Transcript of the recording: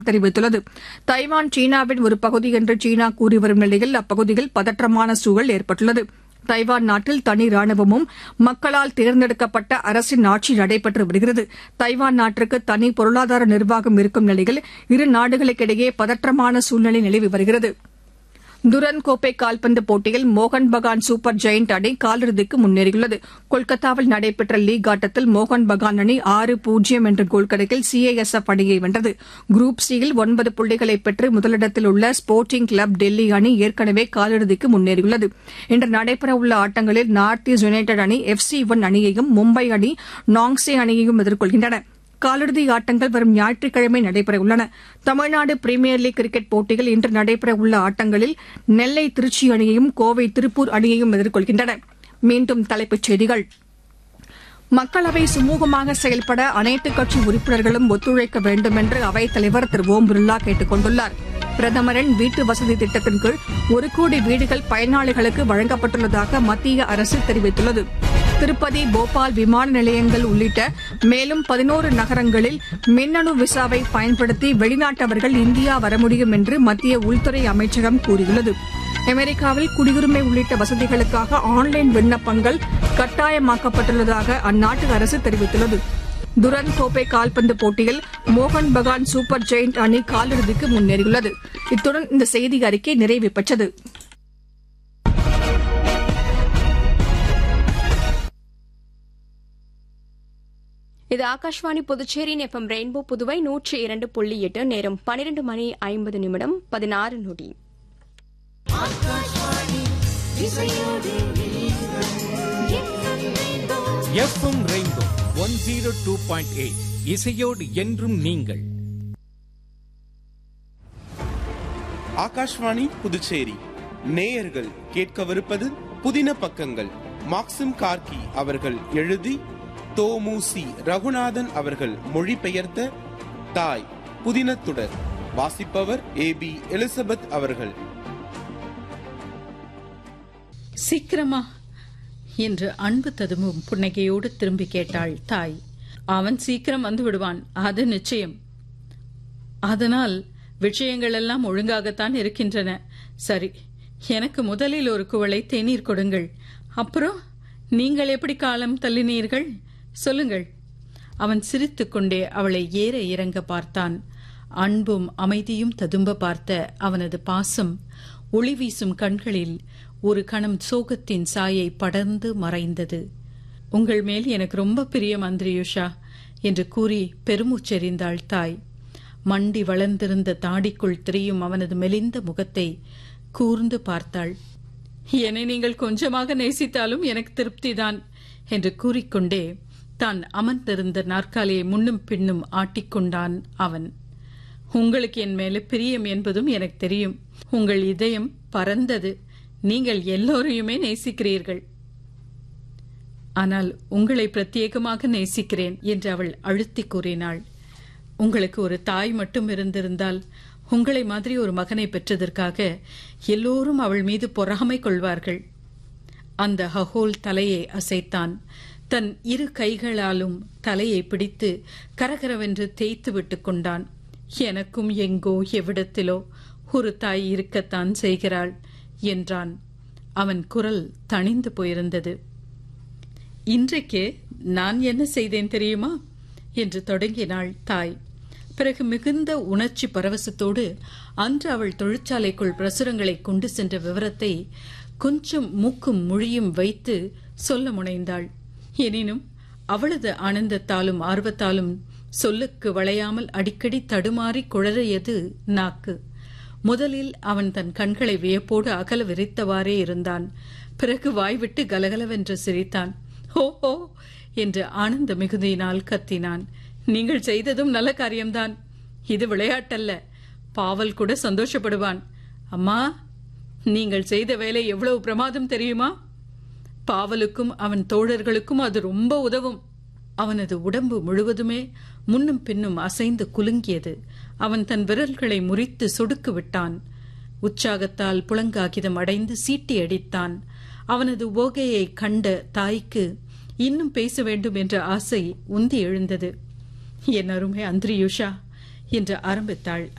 தெரிவித்துள்ளது தைவான் சீனாவின் ஒரு பகுதி என்று சீனா கூறி வரும் நிலையில் அப்பகுதியில் பதற்றமான சூழல் ஏற்பட்டுள்ளது தைவான் நாட்டில் தனி ராணுவமும் மக்களால் தேர்ந்தெடுக்கப்பட்ட அரசின் ஆட்சி நடைபெற்று வருகிறது தைவான் நாட்டிற்கு தனி பொருளாதார நிர்வாகம் இருக்கும் நிலையில் இரு நாடுகளுக்கிடையே பதற்றமான சூழ்நிலை நிலவி வருகிறது துரந்த் கோப்பை கால்பந்து போட்டியில் மோகன் பகான் சூப்பர் ஜெயண்ட் அணி காலிறுதிக்கு முன்னேறியுள்ளது கொல்கத்தாவில் நடைபெற்ற லீக் ஆட்டத்தில் மோகன் பகான் அணி ஆறு பூஜ்ஜியம் என்ற கோல் கணக்கில் சிஐஎஸ்எஃப் அணியை வென்றது குரூப் சியில் ஒன்பது புள்ளிகளை பெற்று முதலிடத்தில் உள்ள ஸ்போர்ட்டிங் கிளப் டெல்லி அணி ஏற்கனவே காலிறுதிக்கு முன்னேறியுள்ளது இன்று நடைபெறவுள்ள ஆட்டங்களில் நார்த் ஈஸ்ட் யுனைடெட் அணி எஃப் சி ஒன் அணியையும் மும்பை அணி நாங்ஸே அணியையும் எதிர்கொள்கின்றன காலிறுதி ஆட்டங்கள் வரும் ஞாயிற்றுக்கிழமை நடைபெறவுள்ளன தமிழ்நாடு பிரீமியர் லீக் கிரிக்கெட் போட்டியில் இன்று நடைபெறவுள்ள ஆட்டங்களில் நெல்லை திருச்சி அணியையும் கோவை திருப்பூர் அணியையும் எதிர்கொள்கின்றன மீண்டும் தலைப்புச் செய்திகள் மக்களவை சுமூகமாக செயல்பட அனைத்துக் கட்சி உறுப்பினர்களும் ஒத்துழைக்க வேண்டும் என்று அவைத் தலைவர் திரு ஓம் பிர்லா கேட்டுக் கொண்டுள்ளார் பிரதமரின் வீட்டு வசதி திட்டத்தின் கீழ் ஒரு கோடி வீடுகள் பயனாளிகளுக்கு வழங்கப்பட்டுள்ளதாக மத்திய அரசு தெரிவித்துள்ளது திருப்பதி போபால் விமான நிலையங்கள் உள்ளிட்ட மேலும் பதினோரு நகரங்களில் மின்னணு விசாவை பயன்படுத்தி வெளிநாட்டவர்கள் இந்தியா வர முடியும் என்று மத்திய உள்துறை அமைச்சகம் கூறியுள்ளது அமெரிக்காவில் குடியுரிமை உள்ளிட்ட வசதிகளுக்காக ஆன்லைன் விண்ணப்பங்கள் கட்டாயமாக்கப்பட்டுள்ளதாக அந்நாட்டு அரசு தெரிவித்துள்ளது துரந்த் கோப்பை கால்பந்து போட்டியில் மோகன் பகான் சூப்பர் ஜெயண்ட் அணி காலிறுதிக்கு முன்னேறியுள்ளது இத்துடன் இந்த செய்தி அறிக்கை நிறைவு பெற்றது இது ஆகாஷ்வாணி புதுச்சேரி எஃப்எம் ரெயின்போ புதுவை நூற்றி இரண்டு புள்ளி எட்டு நேரம் பனிரெண்டு மணி ஐம்பது நிமிடம் பதினாறு நொடி FM Rainbow one zero two point eight இசையோடு என்றும் நீங்கள் ஆகாஷ்வாணி புதுச்சேரி நேயர்கள் கேட்கவிருப்பது புதின பக்கங்கள் மாக்சிம் கார்கி அவர்கள் எழுதி தோமுசி ரகுநாதன் அவர்கள் மொழிபெயர்த்த தாய் புதினத்துடர் வாசிப்பவர் ஏ பி எலிசபெத் அவர்கள் சீக்கிரமா என்று அன்பு ததும்பும் புன்னகையோடு திரும்பி கேட்டாள் தாய் அவன் சீக்கிரம் வந்து விடுவான் அது நிச்சயம் அதனால் விஷயங்கள் எல்லாம் ஒழுங்காகத்தான் இருக்கின்றன சரி எனக்கு முதலில் ஒரு குவளை தேநீர் கொடுங்கள் அப்புறம் நீங்கள் எப்படி காலம் தள்ளினீர்கள் சொல்லுங்கள் அவன் சிரித்துக்கொண்டே அவளை ஏற இறங்க பார்த்தான் அன்பும் அமைதியும் ததும்ப பார்த்த அவனது பாசம் ஒளி வீசும் கண்களில் ஒரு கணம் சோகத்தின் சாயை படர்ந்து மறைந்தது உங்கள் மேல் எனக்கு ரொம்ப பிரியம் அந்திரியுஷா என்று கூறி பெருமூச்செறிந்தாள் தாய் மண்டி வளர்ந்திருந்த தாடிக்குள் திரியும் அவனது மெலிந்த முகத்தை கூர்ந்து பார்த்தாள் என்னை நீங்கள் கொஞ்சமாக நேசித்தாலும் எனக்கு திருப்திதான் என்று கூறிக்கொண்டே தான் அமர்ந்திருந்த நாற்காலியை முன்னும் பின்னும் ஆட்டிக்கொண்டான் அவன் உங்களுக்கு என் மேல பிரியம் என்பதும் எனக்கு தெரியும் உங்கள் இதயம் பறந்தது நீங்கள் எல்லோரையுமே நேசிக்கிறீர்கள் ஆனால் உங்களை பிரத்யேகமாக நேசிக்கிறேன் என்று அவள் அழுத்தி கூறினாள் உங்களுக்கு ஒரு தாய் மட்டும் இருந்திருந்தால் உங்களை மாதிரி ஒரு மகனை பெற்றதற்காக எல்லோரும் அவள் மீது பொறாமை கொள்வார்கள் அந்த ஹகோல் தலையை அசைத்தான் தன் இரு கைகளாலும் தலையை பிடித்து கரகரவென்று தேய்த்து விட்டுக் கொண்டான் எனக்கும் எங்கோ எவ்விடத்திலோ ஒரு தாய் இருக்கத்தான் செய்கிறாள் என்றான் அவன் குரல் தணிந்து போயிருந்தது இன்றைக்கு நான் என்ன செய்தேன் தெரியுமா என்று தொடங்கினாள் தாய் பிறகு மிகுந்த உணர்ச்சி பரவசத்தோடு அன்று அவள் தொழிற்சாலைக்குள் பிரசுரங்களை கொண்டு சென்ற விவரத்தை கொஞ்சம் மூக்கும் மொழியும் வைத்து சொல்ல முனைந்தாள் எனினும் அவளது ஆனந்தத்தாலும் ஆர்வத்தாலும் சொல்லுக்கு வளையாமல் அடிக்கடி தடுமாறி குழறியது நாக்கு முதலில் அவன் தன் கண்களை வியப்போடு அகல விரித்தவாறே இருந்தான் பிறகு வாய்விட்டு கலகலவென்று சிரித்தான் ஹோ ஹோ என்று ஆனந்த மிகுதியினால் கத்தினான் நீங்கள் செய்ததும் நல்ல காரியம்தான் இது விளையாட்டல்ல பாவல் கூட சந்தோஷப்படுவான் அம்மா நீங்கள் செய்த வேலை எவ்வளவு பிரமாதம் தெரியுமா பாவலுக்கும் அவன் தோழர்களுக்கும் அது ரொம்ப உதவும் அவனது உடம்பு முழுவதுமே முன்னும் பின்னும் அசைந்து குலுங்கியது அவன் தன் விரல்களை முறித்து சொடுக்கு விட்டான் உற்சாகத்தால் புலங்காகிதம் அடைந்து சீட்டி அடித்தான் அவனது ஓகையை கண்ட தாய்க்கு இன்னும் பேச வேண்டும் என்ற ஆசை உந்தி எழுந்தது என் அருமை அந்திரியுஷா என்று ஆரம்பித்தாள்